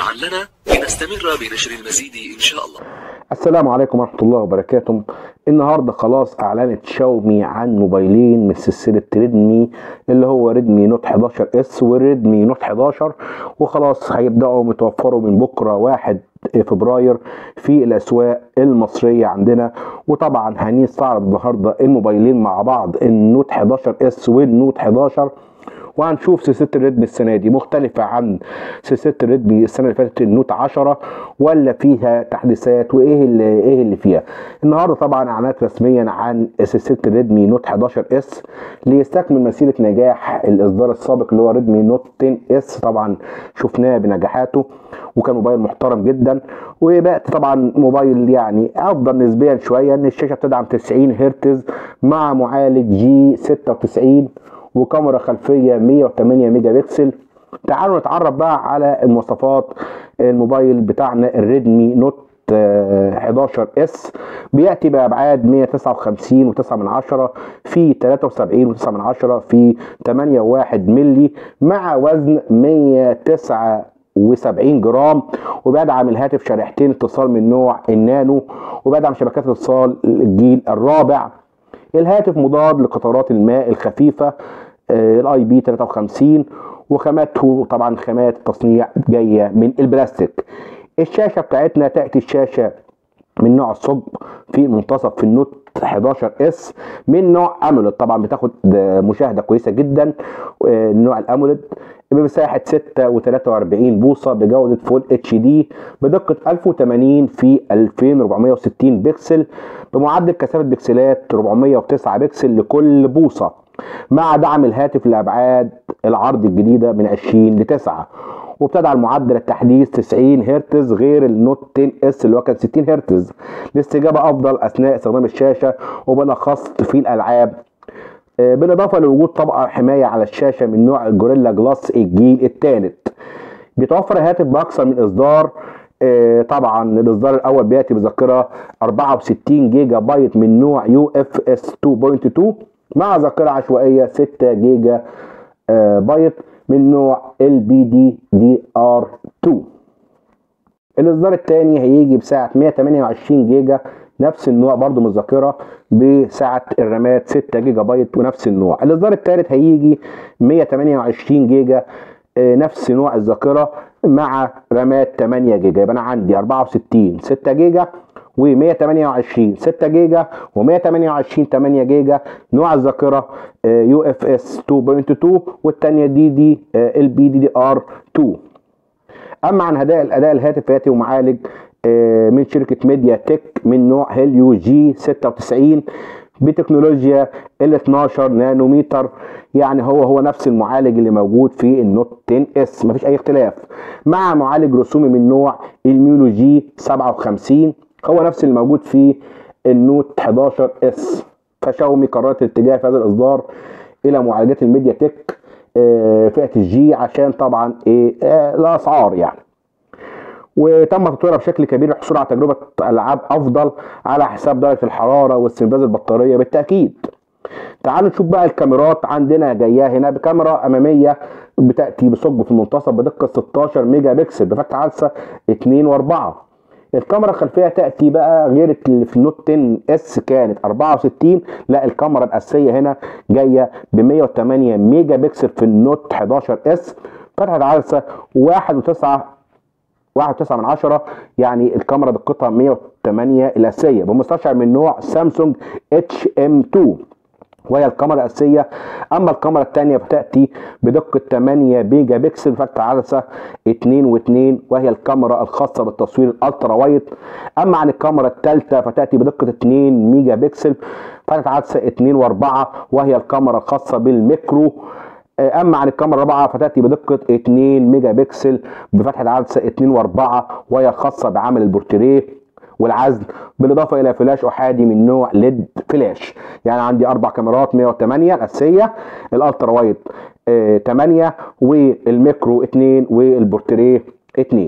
تابعا لنا لنستمر بنشر المزيد إن شاء الله السلام عليكم ورحمة الله وبركاته النهاردة خلاص أعلنت شاومي عن موبايلين من سلسلة ريدمي اللي هو ريدمي نوت 11 اس وريدمي نوت 11 وخلاص هيبدأوا متوفروا من بكرة واحد فبراير في الأسواق المصرية عندنا وطبعا هنستعرض النهاردة الموبايلين مع بعض النوت 11 اس والنوت 11 وهنشوف سلسله الريدمي السنه دي مختلفه عن سلسله الريدمي السنه اللي فاتت النوت 10 ولا فيها تحديثات وايه اللي ايه اللي فيها النهارده طبعا اعلنت رسميا عن سلسله الريدمي نوت 11 اس ليستكمل مسيره نجاح الاصدار السابق اللي هو ريدمي نوت 10 اس طبعا شفناه بنجاحاته وكان موبايل محترم جدا وبقت طبعا موبايل يعني افضل نسبيا شويه ان الشاشه بتدعم 90 هرتز مع معالج جي 96 وكاميرا خلفيه 108 ميجا بكسل تعالوا نتعرف بقى على المواصفات الموبايل بتاعنا الريدمي نوت 11 اس بياتي بابعاد 159 و9 من عشرة في 73 و9 من عشرة في 8.1 ملي مع وزن 179 جرام وبيدعم الهاتف شريحتين اتصال من نوع النانو وبيدعم شبكات اتصال الجيل الرابع الهاتف مضاد لقطرات الماء الخفيفه الاي بي 53 وخاماته طبعا خامات تصنيع جايه من البلاستيك الشاشه بتاعتنا تاتي الشاشه من نوع الصب في منتصف في النوت 11 اس من نوع اموليد طبعا بتاخد مشاهده كويسه جدا نوع الاموليد بمساحه 6 و43 بوصه بجوده فول اتش دي بدقه 1080 في 2460 بكسل بمعدل كثافه بكسلات 409 بكسل لكل بوصه مع دعم الهاتف لابعاد العرض الجديده من 20 ل 9 وبتدعم معدل التحديث 90 هرتز غير النوت 10 اس اللي هو كان 60 هرتز الاستجابه افضل اثناء استخدام الشاشه وبالاخص في الالعاب بالاضافه لوجود طبقه حمايه على الشاشه من نوع الجوريلا جلاس الجيل الثالث بيتوفر الهاتف باكثر من اصدار طبعا الاصدار الاول بياتي بذاكره 64 جيجا بايت من نوع يو اف اس 2.2 مع ذاكره عشوائيه 6 جيجا بايت من نوع ال بي دي دي ار 2 الاصدار الثاني هيجي بسعه 128 جيجا نفس النوع برضو من الذاكره بسعه الرامات 6 جيجا بايت ونفس النوع الاصدار الثالث هيجي 128 جيجا نفس نوع الذاكره مع رامات 8 جيجا يبقى انا عندي 64 6 جيجا و128 6 جيجا و128 8 جيجا نوع الذاكره يو اف اس 2.2 والثانيه دي دي ال بي دي دي ار 2 اما عن هدايا الاداء الهاتف فياتي ومعالج من شركه ميديا تك من نوع هيليو جي 96 بتكنولوجيا ال 12 نانومتر يعني هو هو نفس المعالج اللي موجود في النوت 10 اس مفيش اي اختلاف مع معالج رسومي من نوع الميولو جي 57 هو نفس اللي موجود في النوت 11 اس فشاومي قررت الاتجاه في هذا الاصدار الى معالجات الميديا تك فئه الجي عشان طبعا ايه الاسعار يعني وتم تطويرها بشكل كبير للحصول على تجربه العاب افضل على حساب درجه الحراره واستنفاذ البطاريه بالتاكيد تعالوا نشوف بقى الكاميرات عندنا جايه هنا بكاميرا اماميه بتاتي بثقب في المنتصف بدقه 16 ميجا بكسل بفتحه عدسه 2 و4 الكاميرا الخلفيه تاتي بقى غير اللي في النوت 10 اس كانت 64 لا الكاميرا الاساسيه هنا جايه ب 108 ميجا بكسل في النوت 11 اس فتحه عدسه 1.9 1.9 من عشرة يعني الكاميرا دقتها 108 الاساسيه بمستشعر من نوع سامسونج اتش ام 2 وهي الكاميرا الاساسيه اما الكاميرا الثانيه فتاتي بدقه 8 ميجا بكسل فتحه عدسه 2 و2 وهي الكاميرا الخاصه بالتصوير الالترا وايد اما عن الكاميرا الثالثه فتاتي بدقه 2 ميجا بكسل فتحه عدسه 2 و4 وهي الكاميرا الخاصه بالميكرو اما عن الكاميرا الرابعه فتاتي بدقه 2 ميجا بكسل بفتحه عدسه 2 و4 وهي الخاصه بعمل البورتريه والعزل بالاضافه الى فلاش احادي من نوع ليد فلاش يعني عندي اربع كاميرات 108 الاساسيه الالترا وايد 8 والميكرو 2 والبورتريه 2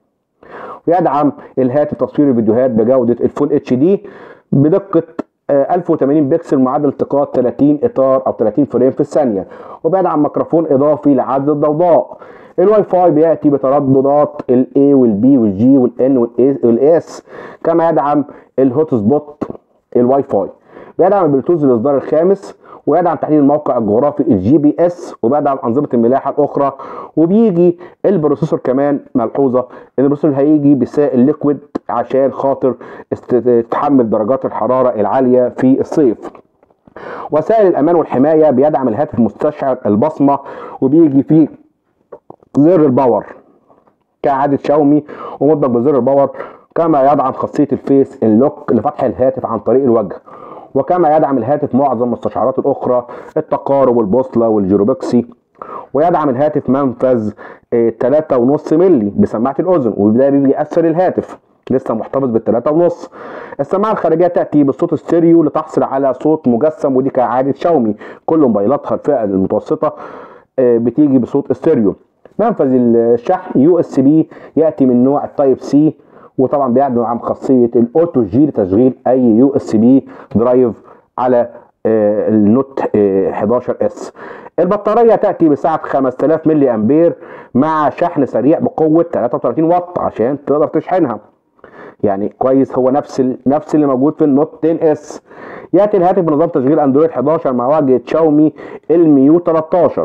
ويدعم الهاتف تصوير الفيديوهات بجوده الفول اتش دي بدقه 1080 بكسل معدل التقاط 30 اطار او 30 فريم في الثانيه وبيدعم ميكروفون اضافي لعزل الضوضاء الواي فاي بياتي بترددات الاي والبي والجي والان والاس كما يدعم الهوت سبوت الواي فاي بيدعم البلوتوث الاصدار الخامس ويدعم تحديد الموقع الجغرافي الجي بي اس وبيدعم انظمه الملاحه الاخرى وبيجي البروسيسور كمان ملحوظه ان البروسيسور هيجي بسائل ليكويد عشان خاطر است- تتحمل درجات الحراره العاليه في الصيف وسائل الامان والحمايه بيدعم الهاتف مستشعر البصمه وبيجي فيه زر الباور كعادة شاومي ومدمج بزر الباور كما يدعم خاصية الفيس اللوك لفتح الهاتف عن طريق الوجه وكما يدعم الهاتف معظم المستشعرات الأخرى التقارب والبوصلة والجيروبكسي ويدعم الهاتف منفذ آه، 3.5 مللي بسماعة الأذن وده بيجي أسفل الهاتف لسه محتفظ بالتلاتة ونص السماعة الخارجية تأتي بالصوت الستيريو لتحصل على صوت مجسم ودي كعادة شاومي كل موبايلاتها الفئة المتوسطة آه، بتيجي بصوت استيريو منفذ الشحن يو اس بي ياتي من نوع التايب سي وطبعا بيدعم خاصيه الاوتو جي لتشغيل اي يو اس بي درايف على آه، النوت آه، 11 اس البطاريه تاتي بسعه 5000 ملي امبير مع شحن سريع بقوه 33 واط عشان تقدر تشحنها يعني كويس هو نفس ال... نفس اللي موجود في النوت 10 اس ياتي الهاتف بنظام تشغيل اندرويد 11 مع واجهه شاومي الميو 13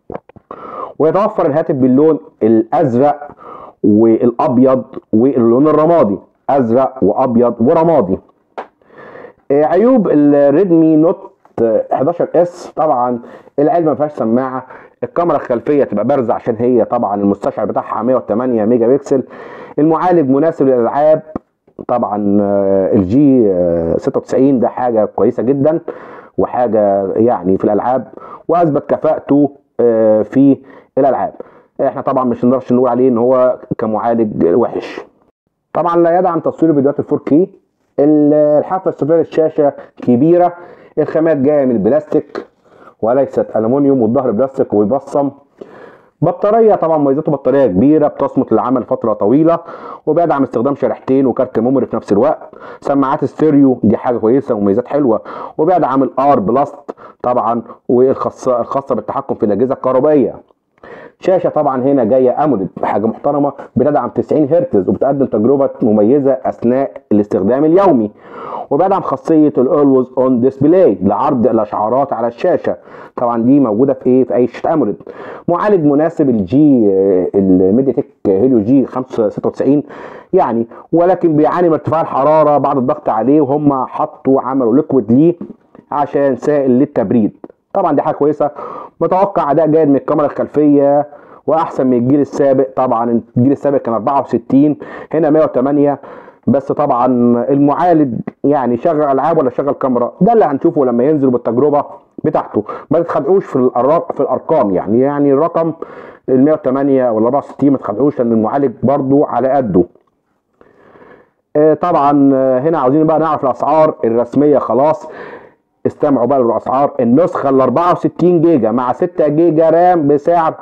ويتوفر الهاتف باللون الازرق والابيض واللون الرمادي ازرق وابيض ورمادي آه، عيوب الريدمي نوت 11 اس طبعا العلبه ما فيهاش سماعه الكاميرا الخلفيه تبقى بارزه عشان هي طبعا المستشعر بتاعها 108 ميجا بكسل المعالج مناسب للالعاب طبعا آه، الجي آه، 96 ده حاجه كويسه جدا وحاجه يعني في الالعاب واثبت كفاءته آه، في الالعاب احنا طبعا مش نقدرش نقول عليه ان هو كمعالج وحش طبعا لا يدعم تصوير فيديوهات ال 4K الحافه السفليه للشاشه كبيره الخامات جايه من البلاستيك وليست الومنيوم والظهر بلاستيك وبيبصم بطاريه طبعا مميزاته بطاريه كبيره بتصمت للعمل فتره طويله وبيدعم استخدام شريحتين وكارت ميموري في نفس الوقت سماعات ستيريو دي حاجه كويسه ومميزات حلوه وبيدعم الار بلاست طبعا والخاصه الخاصه بالتحكم في الاجهزه الكهربائيه شاشه طبعا هنا جايه اموليد حاجه محترمه بتدعم 90 هرتز وبتقدم تجربه مميزه اثناء الاستخدام اليومي وبيدعم خاصيه الاولويز اون ديسبلاي لعرض الاشعارات على الشاشه طبعا دي موجوده في ايه في اي شاشه اموليد معالج مناسب الجي آه، الميديا تك هيليو جي 596 يعني ولكن بيعاني من ارتفاع الحراره بعد الضغط عليه وهم حطوا عملوا ليكويد ليه عشان سائل للتبريد طبعا دي حاجه كويسه متوقع اداء جيد من الكاميرا الخلفيه واحسن من الجيل السابق طبعا الجيل السابق كان 64 هنا 108 بس طبعا المعالج يعني شغل العاب ولا شغل كاميرا ده اللي هنشوفه لما ينزل بالتجربه بتاعته ما تتخدعوش في الأرا- في الارقام يعني يعني الرقم ال 108 ولا 64 ما تخدعوش لان المعالج برضو على قده آه، طبعا آه، هنا عاوزين بقى نعرف الاسعار الرسميه خلاص استمعوا بقى للاسعار النسخه ال 64 جيجا مع 6 جيجا رام بسعر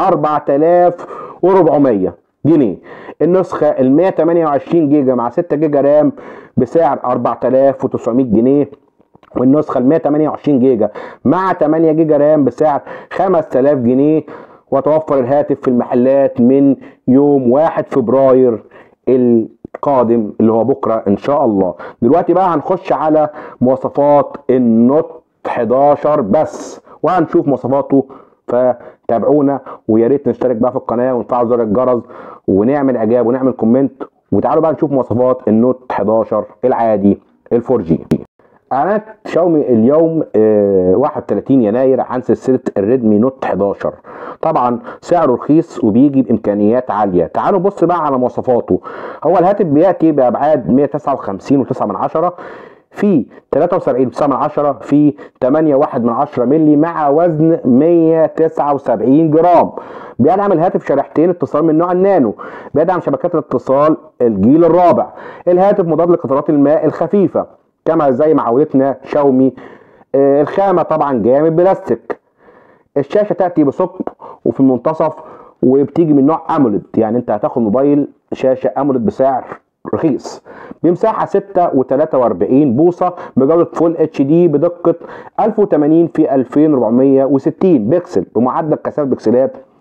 4400 جنيه النسخه ال 128 جيجا مع 6 جيجا رام بسعر 4900 جنيه والنسخه ال 128 جيجا مع 8 جيجا رام بسعر 5000 جنيه وتوفر الهاتف في المحلات من يوم 1 فبراير القادم اللي هو بكره ان شاء الله دلوقتي بقى هنخش على مواصفات النوت 11 بس وهنشوف مواصفاته فتابعونا ويا ريت نشترك بقى في القناه ونفعل زر الجرس ونعمل اعجاب ونعمل كومنت وتعالوا بقى نشوف مواصفات النوت 11 العادي ال 4 جي اعلنت شاومي اليوم آه، 31 يناير عن سلسله الريدمي نوت 11 طبعا سعره رخيص وبيجي بامكانيات عاليه تعالوا نبص بقى على مواصفاته هو الهاتف بياتي بابعاد 159 و9 من عشرة في 73 9 من عشرة في 8 1 من عشرة ملي مع وزن 179 جرام بيدعم الهاتف شريحتين اتصال من نوع النانو بيدعم شبكات الاتصال الجيل الرابع الهاتف مضاد لقطرات الماء الخفيفه كما زي ما عودتنا شاومي آه، الخامه طبعا جايه من بلاستيك الشاشه تاتي بثقب وفي المنتصف وبتيجي من نوع اموليد يعني انت هتاخد موبايل شاشه اموليد بسعر رخيص بمساحه 6 و43 بوصه بجوده فول اتش دي بدقه 1080 في 2460 بكسل بمعدل كثافه بكسلات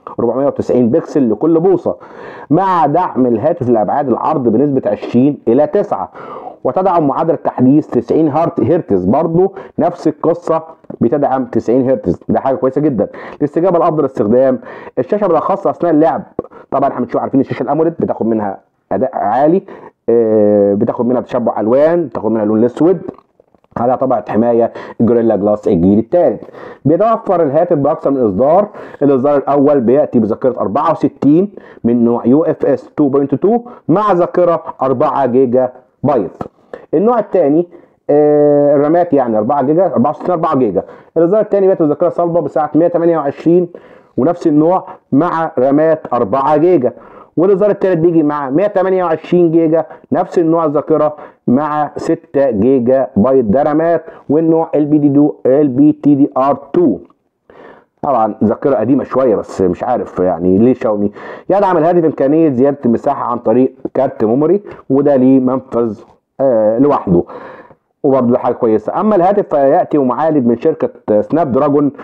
490 بكسل لكل بوصة مع دعم الهاتف لأبعاد العرض بنسبة 20 إلى 9 وتدعم معادلة تحديث 90 هرت هرتز برضه نفس القصة بتدعم 90 هرتز ده حاجة كويسة جدا الاستجابة الأفضل استخدام الشاشة بالأخص أثناء اللعب طبعا احنا بنشوف عارفين الشاشة الأموليد بتاخد منها أداء عالي آه، بتاخد منها تشبع ألوان بتاخد منها اللون الأسود على طبعة حماية جوريلا جلاس الجيل الثالث بيتوفر الهاتف بأكثر من إصدار الإصدار الأول بيأتي بذاكرة 64 من نوع يو اف اس 2.2 مع ذاكرة 4 جيجا بايت النوع الثاني آه، الرامات يعني 4 جيجا 64 4 جيجا الإصدار الثاني بيأتي بذاكرة صلبة بسعة 128 ونفس النوع مع رامات 4 جيجا والاصدار الثالث بيجي مع 128 جيجا نفس النوع الذاكره مع 6 جيجا بايت ده رامات والنوع ال بي دي ال بي تي دي ار 2 طبعا ذاكره قديمه شويه بس مش عارف يعني ليه شاومي يدعم الهاتف امكانيه زياده المساحه عن طريق كارت ميموري وده ليه منفذ آه لوحده وبرضه ده حاجه كويسه اما الهاتف فياتي ومعالج من شركه سناب دراجون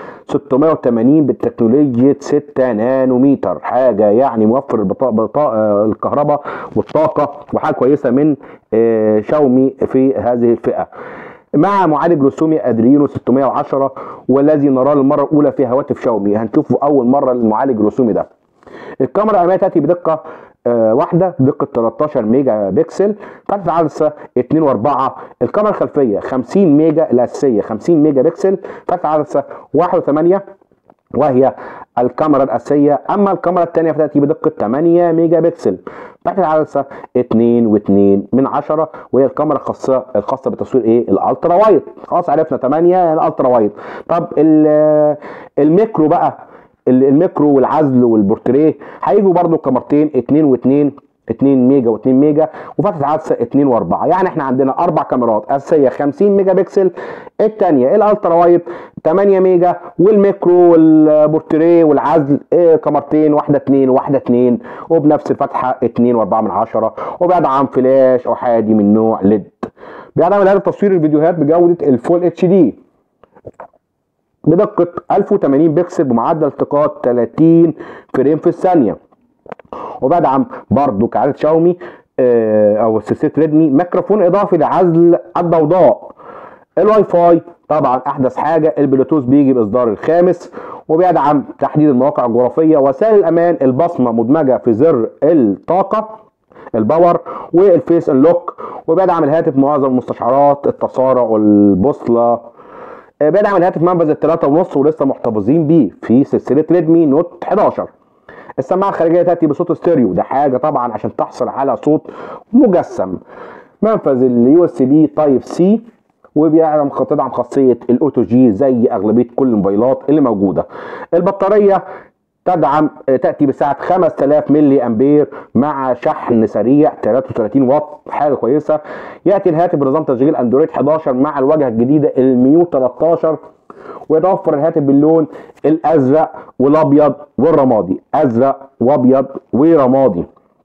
680 بتكنولوجيا 6 نانومتر حاجه يعني موفر البطاقه بطاقة الكهرباء والطاقه وحاجه كويسه من آه، شاومي في هذه الفئه مع معالج رسومي ادرينو 610 والذي نراه للمره الاولى في هواتف شاومي هنشوفه اول مره المعالج الرسومي ده الكاميرا الاماميه تاتي بدقه آه، واحده بدقه 13 ميجا بكسل فتحه عدسه 2 و4 الكاميرا الخلفيه 50 ميجا الاساسيه 50 ميجا بكسل فتحه عدسه 1 و8 وهي الكاميرا الاساسيه اما الكاميرا الثانيه فتاتي بدقه 8 ميجا بكسل فتحه العدسه 2 و2 من 10 وهي الكاميرا الخاصه الخاصه بتصوير ايه الالترا وايد خلاص عرفنا 8 الالترا وايد طب ال- الميكرو بقى ال- الميكرو والعزل والبورتريه هيجوا برضو كاميرتين 2 و2 2 ميجا و2 ميجا وفتحه عدسه 2 و4 يعني احنا عندنا اربع كاميرات اساسيه 50 ميجا بكسل الثانيه الالترا وايد 8 ميجا والميكرو والبورتريه والعزل إيه كاميرتين واحده 2 وواحده 2 وبنفس الفتحه 2 و4 من 10 وبيدعم فلاش احادي من نوع ليد بيدعم الهاتف تصوير الفيديوهات بجوده الفول اتش دي بدقة 1080 بكسل بمعدل التقاط 30 فريم في الثانية وبدعم برضو كعادة شاومي آه، او سلسلة ريدمي ميكروفون اضافي لعزل الضوضاء الواي فاي طبعا احدث حاجة البلوتوث بيجي باصدار الخامس وبيدعم تحديد المواقع الجغرافية وسائل الامان البصمة مدمجة في زر الطاقة الباور والفيس انلوك وبيدعم الهاتف معظم المستشعرات التسارع والبوصلة آه، بيدعم الهاتف منفذ الثلاثة ونص ولسه محتفظين بيه في سلسلة ريدمي نوت 11 السماعة الخارجية تأتي بصوت ستيريو ده حاجة طبعا عشان تحصل على صوت مجسم منفذ اليو اس بي تايب سي وبيدعم تدعم خاصية الاوتو جي زي اغلبية كل الموبايلات اللي موجودة البطارية تدعم تأتي بسعة 5000 ملي أمبير مع شحن سريع 33 واط حاجة كويسة يأتي الهاتف بنظام تشغيل أندرويد 11 مع الواجهة الجديدة الميو 13 ويتوفر الهاتف باللون الازرق والابيض والرمادي ازرق وابيض ورمادي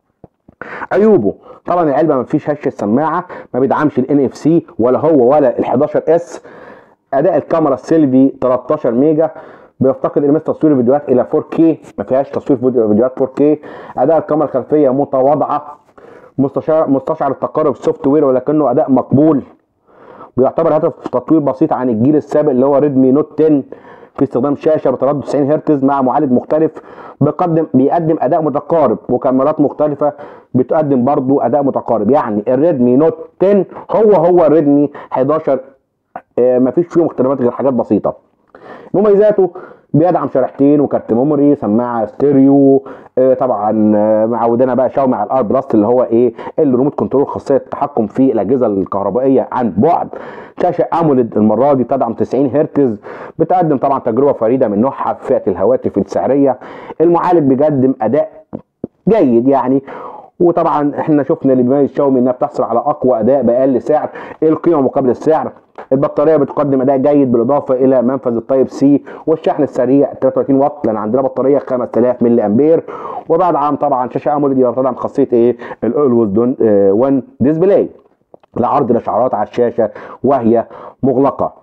عيوبه طبعا العلبه ما فيش هش السماعه ما بيدعمش الان اف سي ولا هو ولا ال 11 اس اداء الكاميرا السيلفي 13 ميجا بيفتقد المس تصوير الفيديوهات الى 4K ما فيهاش تصوير فيديو- فيديوهات 4K اداء الكاميرا الخلفيه متواضعه مستشعر مستشعر التقارب سوفت وير ولكنه اداء مقبول بيعتبر هدف تطوير بسيط عن الجيل السابق اللي هو ريدمي نوت 10 في استخدام شاشه بتردد 90 هرتز مع معالج مختلف بيقدم بيقدم اداء متقارب وكاميرات مختلفه بتقدم برضو اداء متقارب يعني الريدمي نوت 10 هو هو الريدمي 11 آه، مفيش فيهم اختلافات غير حاجات بسيطه مميزاته بيدعم شريحتين وكارت ميموري سماعه ستيريو آه، طبعا آه، معودنا بقى شاومي على الار بلس اللي هو ايه الريموت كنترول خاصيه التحكم في الاجهزه الكهربائيه عن بعد شاشه اموليد المره دي تدعم 90 هرتز بتقدم طبعا تجربه فريده من نوعها في فئه الهواتف السعريه المعالج بيقدم اداء جيد يعني وطبعا احنا شفنا اللي بيميز شاومي انها بتحصل على اقوى اداء باقل سعر ايه القيمه مقابل السعر البطاريه بتقدم اداء جيد بالاضافه الى منفذ التايب سي والشحن السريع 33 واط لان عندنا بطاريه 5000 ملي امبير وبعد عام طبعا شاشه اموليد بتدعم خاصيه ايه الاولويز دون 1 ديسبلاي لعرض الاشعارات على الشاشه وهي مغلقه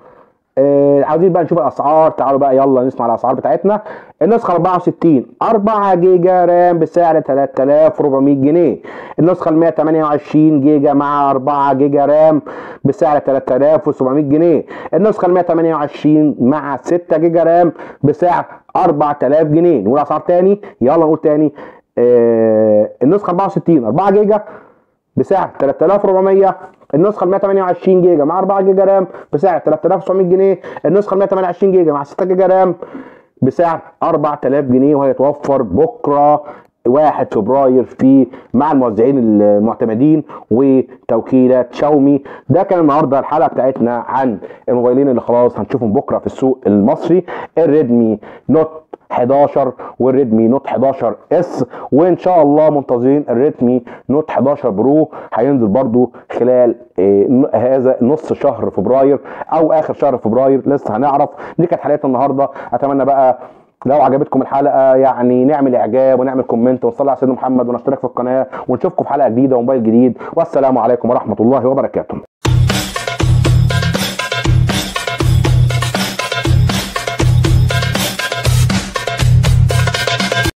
آه عاوزين بقى نشوف الاسعار تعالوا بقى يلا نسمع الاسعار بتاعتنا النسخه 64 4 جيجا رام بسعر 3400 جنيه النسخه ال 128 جيجا مع 4 جيجا رام بسعر 3700 جنيه النسخه ال 128 مع 6 جيجا رام بسعر 4000 جنيه نقول اسعار تاني يلا نقول تاني آه النسخه 64 4 جيجا بسعر 3400 النسخه ال 128 جيجا مع 4 جيجا رام بسعر 3900 جنيه النسخه ال 128 جيجا مع 6 جيجا رام بسعر 4000 جنيه وهيتوفر بكره 1 فبراير في مع الموزعين المعتمدين وتوكيلات شاومي ده كان النهارده الحلقه بتاعتنا عن الموبايلين اللي خلاص هنشوفهم بكره في السوق المصري الريدمي نوت 11 والريدمي نوت 11 اس وان شاء الله منتظرين الريدمي نوت 11 برو هينزل برضو خلال آه، هذا نص شهر فبراير او اخر شهر فبراير لسه هنعرف دي كانت حلقتنا النهارده اتمنى بقى لو عجبتكم الحلقه يعني نعمل اعجاب ونعمل كومنت ونصلي على سيدنا محمد ونشترك في القناه ونشوفكم في حلقه جديده وموبايل جديد والسلام عليكم ورحمه الله وبركاته